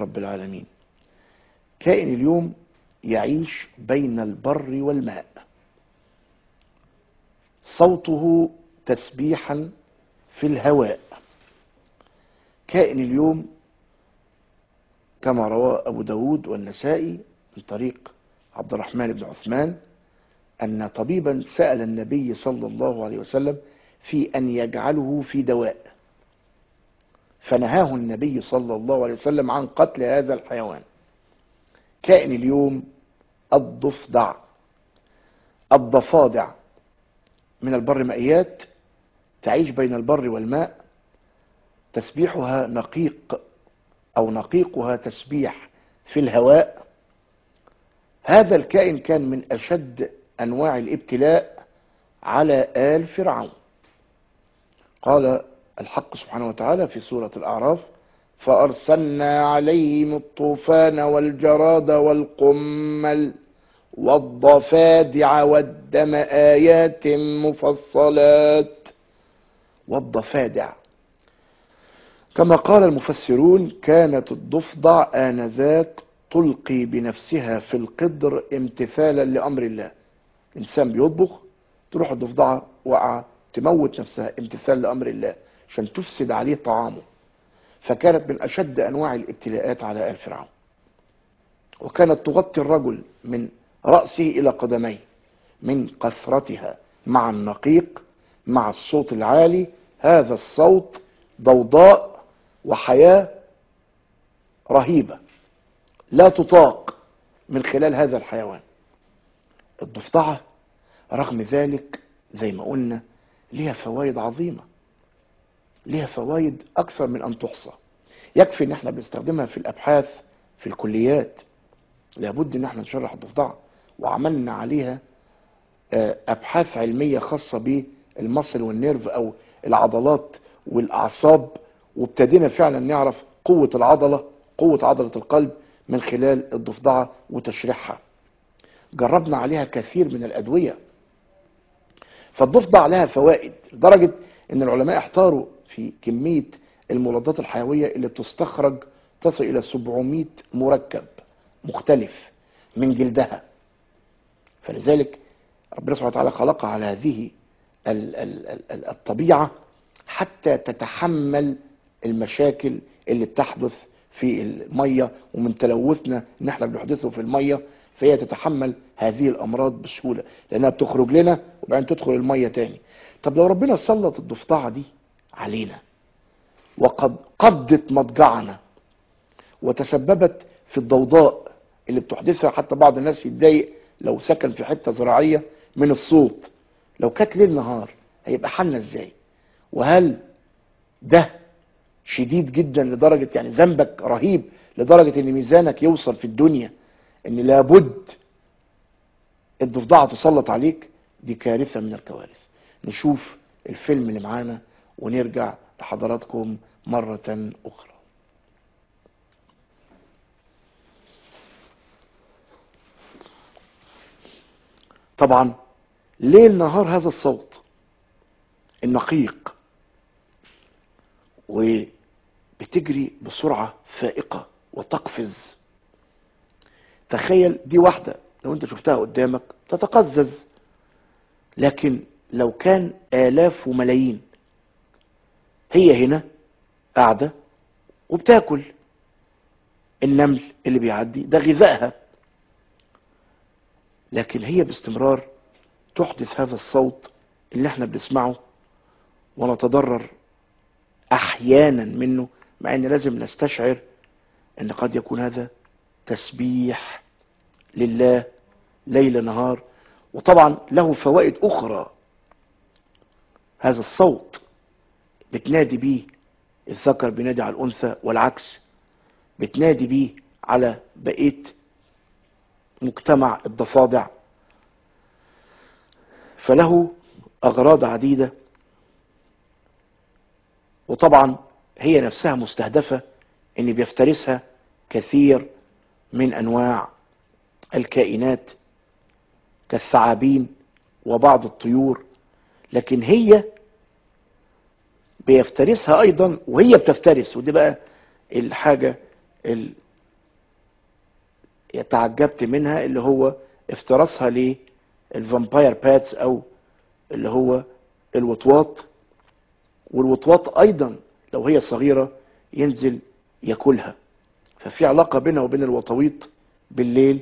رب العالمين كائن اليوم يعيش بين البر والماء صوته تسبيحا في الهواء كائن اليوم كما روى أبو داود والنسائي من طريق عبد الرحمن بن عثمان أن طبيبا سأل النبي صلى الله عليه وسلم في أن يجعله في دواء فنهاه النبي صلى الله عليه وسلم عن قتل هذا الحيوان كائن اليوم الضفدع الضفادع من البر مائيات تعيش بين البر والماء تسبيحها نقيق او نقيقها تسبيح في الهواء هذا الكائن كان من اشد انواع الابتلاء على ال فرعون قال الحق سبحانه وتعالى في سوره الاعراف فارسلنا عليهم الطوفان والجراد والقمل والضفادع والدم ايات مفصلات والضفادع كما قال المفسرون كانت الضفدع آنذاك تلقي بنفسها في القدر امتثالا لأمر الله إنسان بيطبخ تروح الضفدعة وقع تموت نفسها امتثال لأمر الله عشان تفسد عليه طعامه فكانت من أشد أنواع الابتلاءات على آل فرعون وكانت تغطي الرجل من رأسه إلى قدميه من كثرتها مع النقيق مع الصوت العالي هذا الصوت ضوضاء وحياة رهيبة لا تطاق من خلال هذا الحيوان الضفدعة رغم ذلك زي ما قلنا ليها فوائد عظيمة ليها فوائد أكثر من أن تحصى يكفي إن احنا بنستخدمها في الأبحاث في الكليات لابد إن احنا نشرح الضفدعة وعملنا عليها أبحاث علمية خاصة بالمصل والنيرف أو العضلات والأعصاب وابتدينا فعلا نعرف قوة العضلة قوة عضلة القلب من خلال الضفدعة وتشريحها جربنا عليها كثير من الأدوية فالضفدع لها فوائد لدرجة ان العلماء احتاروا في كمية المضادات الحيوية اللي بتستخرج تصل الى 700 مركب مختلف من جلدها فلذلك ربنا سبحانه وتعالى خلقها على هذه الطبيعة حتى تتحمل المشاكل اللي بتحدث في المية ومن تلوثنا ان احنا بنحدثه في المية فهي تتحمل هذه الامراض بسهولة لانها بتخرج لنا وبعدين تدخل المية تاني طب لو ربنا سلط الضفدعة دي علينا وقد قضت مضجعنا وتسببت في الضوضاء اللي بتحدثها حتى بعض الناس يتضايق لو سكن في حتة زراعية من الصوت لو كانت ليل نهار هيبقى حالنا ازاي وهل ده شديد جدا لدرجة يعني ذنبك رهيب لدرجة ان ميزانك يوصل في الدنيا ان لابد الضفدعة تسلط عليك دي كارثة من الكوارث نشوف الفيلم اللي معانا ونرجع لحضراتكم مرة أخرى طبعا ليل نهار هذا الصوت النقيق وبتجري بسرعة فائقة وتقفز تخيل دي واحدة لو انت شفتها قدامك تتقزز لكن لو كان آلاف وملايين هي هنا قاعدة وبتاكل النمل اللي بيعدي ده غذائها لكن هي باستمرار تحدث هذا الصوت اللي احنا بنسمعه ونتضرر احيانا منه مع ان لازم نستشعر ان قد يكون هذا تسبيح لله ليل نهار وطبعا له فوائد اخرى هذا الصوت بتنادي بيه الذكر بينادي على الانثى والعكس بتنادي بيه على بقيه مجتمع الضفادع فله اغراض عديده وطبعا هي نفسها مستهدفه ان بيفترسها كثير من انواع الكائنات كالثعابين وبعض الطيور لكن هي بيفترسها ايضا وهي بتفترس ودي بقى الحاجة تعجبت منها اللي هو افتراسها للفامباير باتس او اللي هو الوطواط والوطواط ايضا لو هي صغيرة ينزل ياكلها ففي علاقة بينها وبين الوطويط بالليل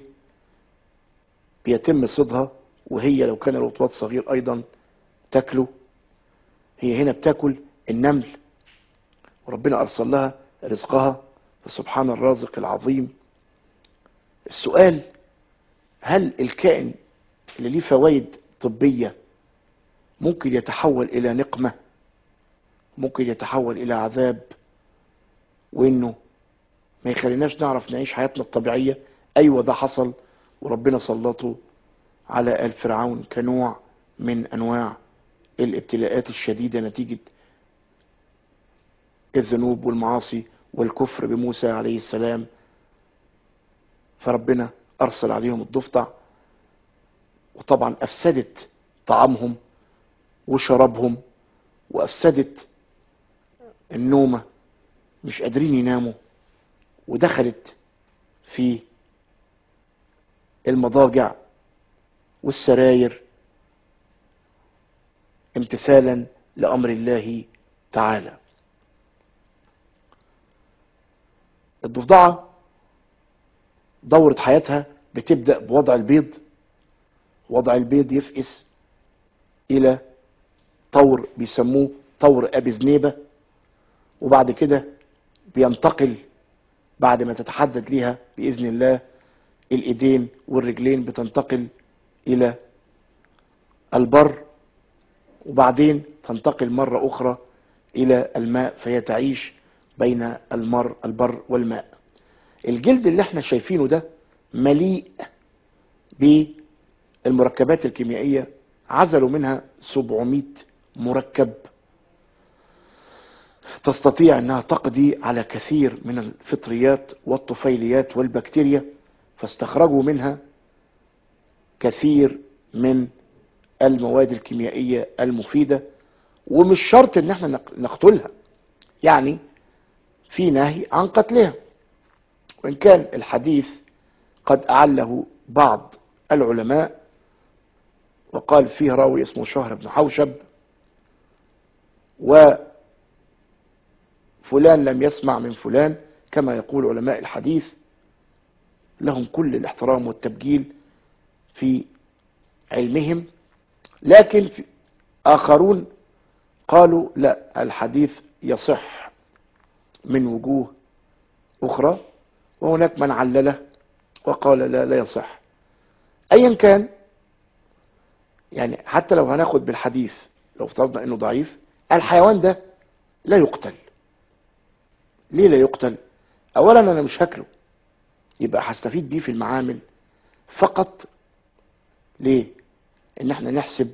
بيتم صيدها وهي لو كان الوطواط صغير ايضا تاكله هي هنا بتاكل النمل وربنا ارسل لها رزقها فسبحان الرازق العظيم السؤال هل الكائن اللي ليه فوائد طبية ممكن يتحول الى نقمة ممكن يتحول الى عذاب وانه ما يخليناش نعرف نعيش حياتنا الطبيعية ايوه ده حصل وربنا سلطه على آل فرعون كنوع من انواع الابتلاءات الشديدة نتيجة الذنوب والمعاصي والكفر بموسى عليه السلام فربنا ارسل عليهم الضفدع وطبعا افسدت طعامهم وشرابهم وافسدت النومة مش قادرين يناموا ودخلت في المضاجع والسراير امتثالا لامر الله تعالى الضفدعة دورة حياتها بتبدأ بوضع البيض وضع البيض يفقس الى طور بيسموه طور ابي زنيبة وبعد كده بينتقل بعد ما تتحدد ليها باذن الله الايدين والرجلين بتنتقل الى البر وبعدين تنتقل مرة اخرى الى الماء فهي تعيش بين المر البر والماء الجلد اللي احنا شايفينه ده مليء بالمركبات الكيميائية عزلوا منها 700 مركب تستطيع انها تقضي على كثير من الفطريات والطفيليات والبكتيريا فاستخرجوا منها كثير من المواد الكيميائية المفيدة ومش شرط ان احنا نقتلها يعني في نهي عن قتلها وان كان الحديث قد اعله بعض العلماء وقال فيه راوي اسمه شهر بن حوشب وفلان لم يسمع من فلان كما يقول علماء الحديث لهم كل الاحترام والتبجيل في علمهم لكن في آخرون قالوا لا الحديث يصح من وجوه أخرى وهناك من علله وقال لا لا يصح أيا كان يعني حتى لو هناخد بالحديث لو افترضنا انه ضعيف الحيوان ده لا يقتل ليه لا يقتل اولا انا مش هاكله يبقى هستفيد بيه في المعامل فقط ليه ان احنا نحسب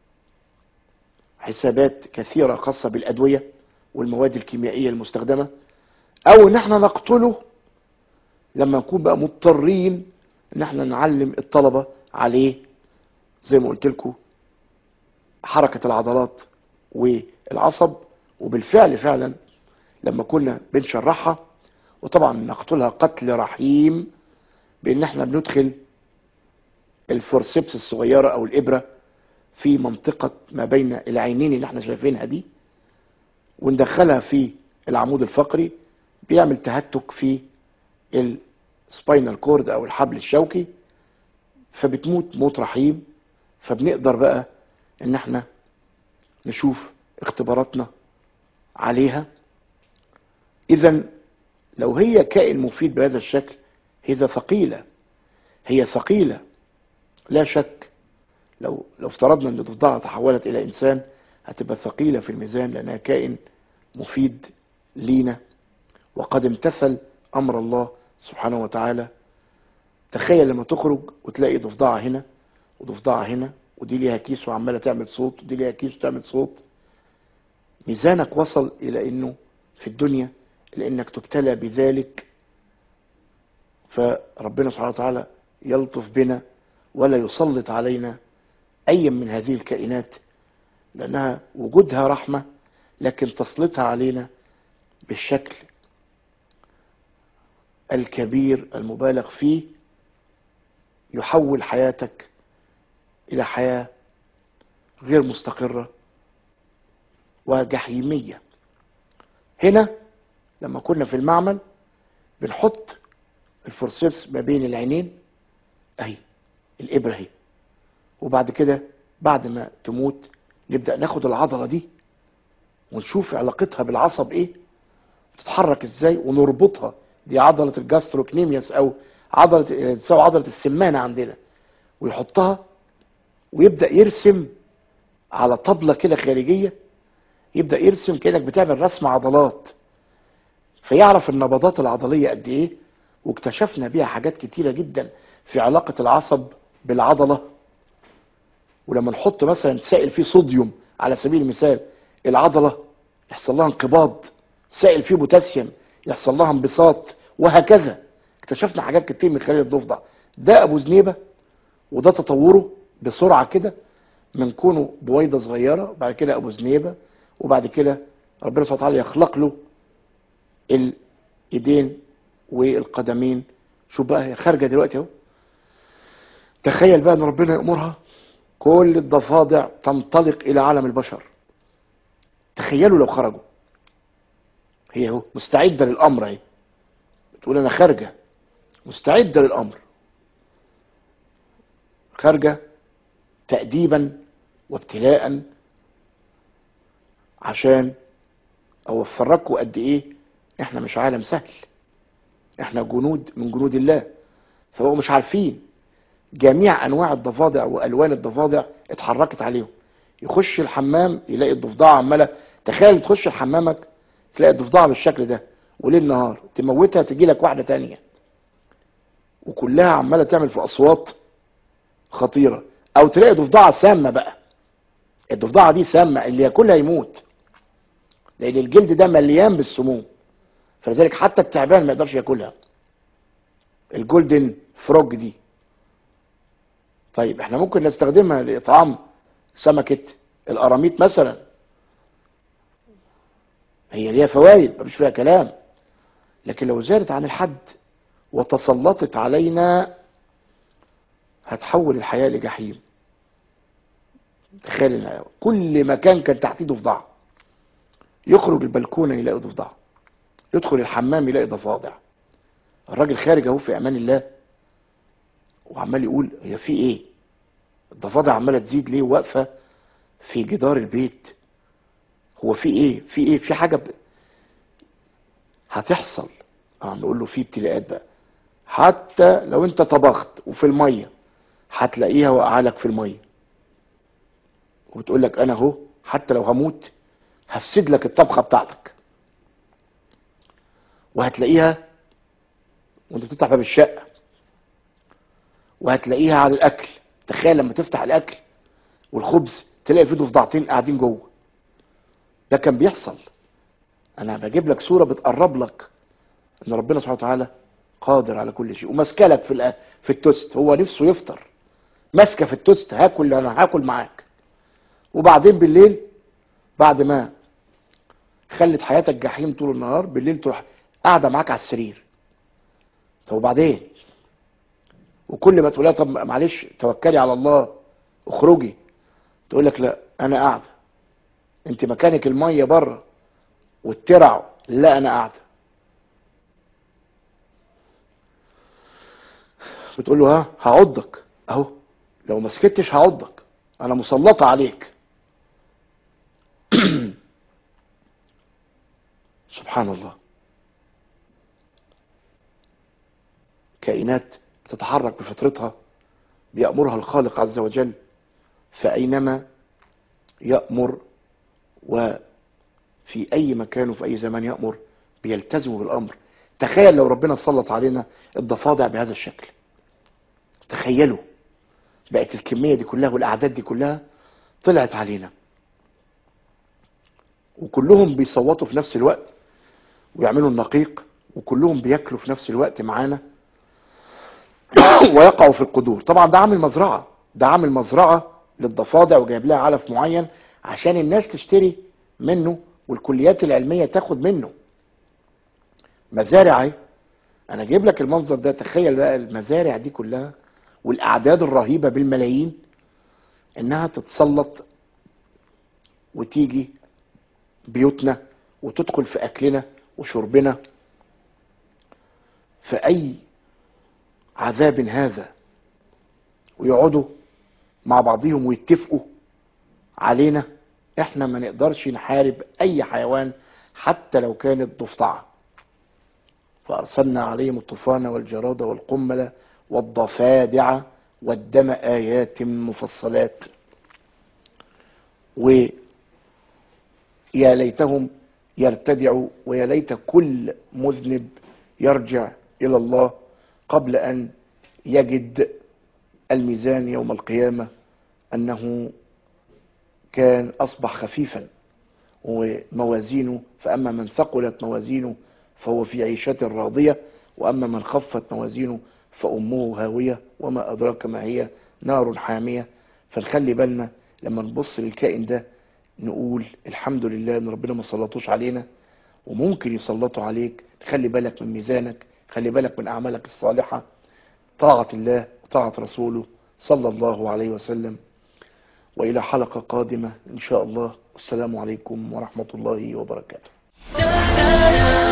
حسابات كثيرة خاصة بالادوية والمواد الكيميائية المستخدمة او ان احنا نقتله لما نكون بقى مضطرين ان احنا نعلم الطلبة عليه زي ما قلت لكم حركة العضلات والعصب وبالفعل فعلا لما كنا بنشرحها وطبعا نقتلها قتل رحيم بان احنا بندخل الفورسيبس الصغيرة او الابرة في منطقة ما بين العينين اللي احنا شايفينها دي وندخلها في العمود الفقري بيعمل تهتك في السباينال كورد او الحبل الشوكي فبتموت موت رحيم فبنقدر بقى ان احنا نشوف اختباراتنا عليها اذا لو هي كائن مفيد بهذا الشكل هي ثقيلة هي ثقيلة لا شك لو لو افترضنا ان الضفدعة تحولت الى انسان هتبقى ثقيلة في الميزان لانها كائن مفيد لينا وقد امتثل امر الله سبحانه وتعالى تخيل لما تخرج وتلاقي ضفدعة هنا وضفدعة هنا ودي ليها كيس وعمالة تعمل صوت ودي ليها كيس وتعمل صوت ميزانك وصل الى انه في الدنيا لانك تبتلى بذلك فربنا سبحانه وتعالى يلطف بنا ولا يسلط علينا اي من هذه الكائنات لانها وجودها رحمة لكن تسلطها علينا بالشكل الكبير المبالغ فيه يحول حياتك الى حياه غير مستقره وجحيميه هنا لما كنا في المعمل بنحط الفورسيبس ما بين العينين اهي الابره اهي وبعد كده بعد ما تموت نبدا ناخد العضله دي ونشوف علاقتها بالعصب ايه بتتحرك ازاي ونربطها دي عضله الجاستروكنيميوس او عضله تساوي عضله السمانه عندنا ويحطها ويبدا يرسم على طبله كده خارجيه يبدا يرسم كانك بتعمل رسم عضلات فيعرف النبضات العضليه قد ايه واكتشفنا بيها حاجات كتيره جدا في علاقه العصب بالعضله ولما نحط مثلا سائل فيه صوديوم على سبيل المثال العضله يحصل لها انقباض سائل فيه بوتاسيوم يحصل لها انبساط وهكذا اكتشفنا حاجات كتير من خلال الضفدع ده ابو زنيبه وده تطوره بسرعه كده من كونه بويضه صغيره بعد كده ابو زنيبه وبعد كده ربنا سبحانه وتعالى يخلق له الايدين والقدمين شوف بقى هي خارجه دلوقتي اهو تخيل بقى ان ربنا يامرها كل الضفادع تنطلق الى عالم البشر تخيلوا لو خرجوا هي اهو مستعده للامر اهي بتقول انا خارجه مستعده للامر خارجه تاديبا وابتلاء عشان اوفر لكم قد ايه احنا مش عالم سهل احنا جنود من جنود الله فبقوا مش عارفين جميع انواع الضفادع والوان الضفادع اتحركت عليهم يخش الحمام يلاقي الضفدعه عماله تخيل تخش حمامك تلاقي الضفدعه بالشكل ده وليل نهار تموتها تجي لك واحده تانية وكلها عماله تعمل في اصوات خطيره او تلاقي ضفدعه سامه بقى الضفدعه دي سامه اللي ياكلها يموت لان الجلد ده مليان بالسموم فلذلك حتى التعبان ما يقدرش ياكلها الجولدن فروج دي طيب احنا ممكن نستخدمها لاطعام سمكه القراميط مثلا هي ليها فوائد مفيش فيها كلام لكن لو زادت عن الحد وتسلطت علينا هتحول الحياه لجحيم تخيل إن كل مكان كان تحتيه ضفدع يخرج البلكونه يلاقي ضفدع يدخل الحمام يلاقي ضفادع الراجل خارج اهو في امان الله وعمال يقول هي في ايه الضفادع عماله تزيد ليه واقفه في جدار البيت هو في ايه في ايه في حاجه ب... هتحصل اه نقول له في ابتلاءات بقى حتى لو انت طبخت وفي الميه هتلاقيها واقعه لك في الميه وتقول لك انا اهو حتى لو هموت هفسد لك الطبخه بتاعتك وهتلاقيها وانت بتفتح باب الشقه وهتلاقيها على الاكل تخيل لما تفتح الاكل والخبز تلاقي فيه ضفدعتين قاعدين جوه ده كان بيحصل انا بجيب لك صوره بتقرب لك ان ربنا سبحانه وتعالى قادر على كل شيء وماسكه لك في الأ- في التوست هو نفسه يفطر ماسكه في التوست هاكل انا هاكل معاك وبعدين بالليل بعد ما خلت حياتك جحيم طول النهار بالليل تروح قاعده معاك على السرير طب وبعدين وكل ما تقول لها طب معلش توكلي على الله اخرجي تقول لك لا انا قاعده انت مكانك الميه بره والترع لا انا قاعده بتقول له ها هعضك اهو لو ما سكتش هعضك انا مسلطه عليك سبحان الله كائنات تتحرك بفطرتها بيأمرها الخالق عز وجل فأينما يأمر وفي أي مكان وفي أي زمان يأمر بيلتزموا بالأمر تخيل لو ربنا سلط علينا الضفادع بهذا الشكل تخيلوا بقت الكمية دي كلها والأعداد دي كلها طلعت علينا وكلهم بيصوتوا في نفس الوقت ويعملوا النقيق وكلهم بياكلوا في نفس الوقت معانا ويقعوا في القدور طبعا ده عامل مزرعة ده عامل مزرعة للضفادع وجايب لها علف معين عشان الناس تشتري منه والكليات العلمية تاخد منه مزارع اهي انا جايب لك المنظر ده تخيل بقى المزارع دي كلها والاعداد الرهيبه بالملايين انها تتسلط وتيجي بيوتنا وتدخل في اكلنا وشربنا فاي عذاب هذا ويقعدوا مع بعضهم ويتفقوا علينا احنا ما نقدرش نحارب اي حيوان حتى لو كانت ضفدعه فارسلنا عليهم الطوفان والجراد والقمل والضفادع والدم ايات مفصلات ويا ليتهم يرتدعوا ويا ليت كل مذنب يرجع الى الله قبل ان يجد الميزان يوم القيامه انه كان اصبح خفيفا وموازينه فاما من ثقلت موازينه فهو في عيشه راضيه واما من خفت موازينه فامه هاويه وما ادراك ما هي نار حاميه فنخلي بالنا لما نبص للكائن ده نقول الحمد لله ان ربنا ما سلطوش علينا وممكن يسلطوا عليك خلي بالك من ميزانك خلي بالك من اعمالك الصالحه طاعه الله وطاعه رسوله صلى الله عليه وسلم والى حلقه قادمه ان شاء الله والسلام عليكم ورحمه الله وبركاته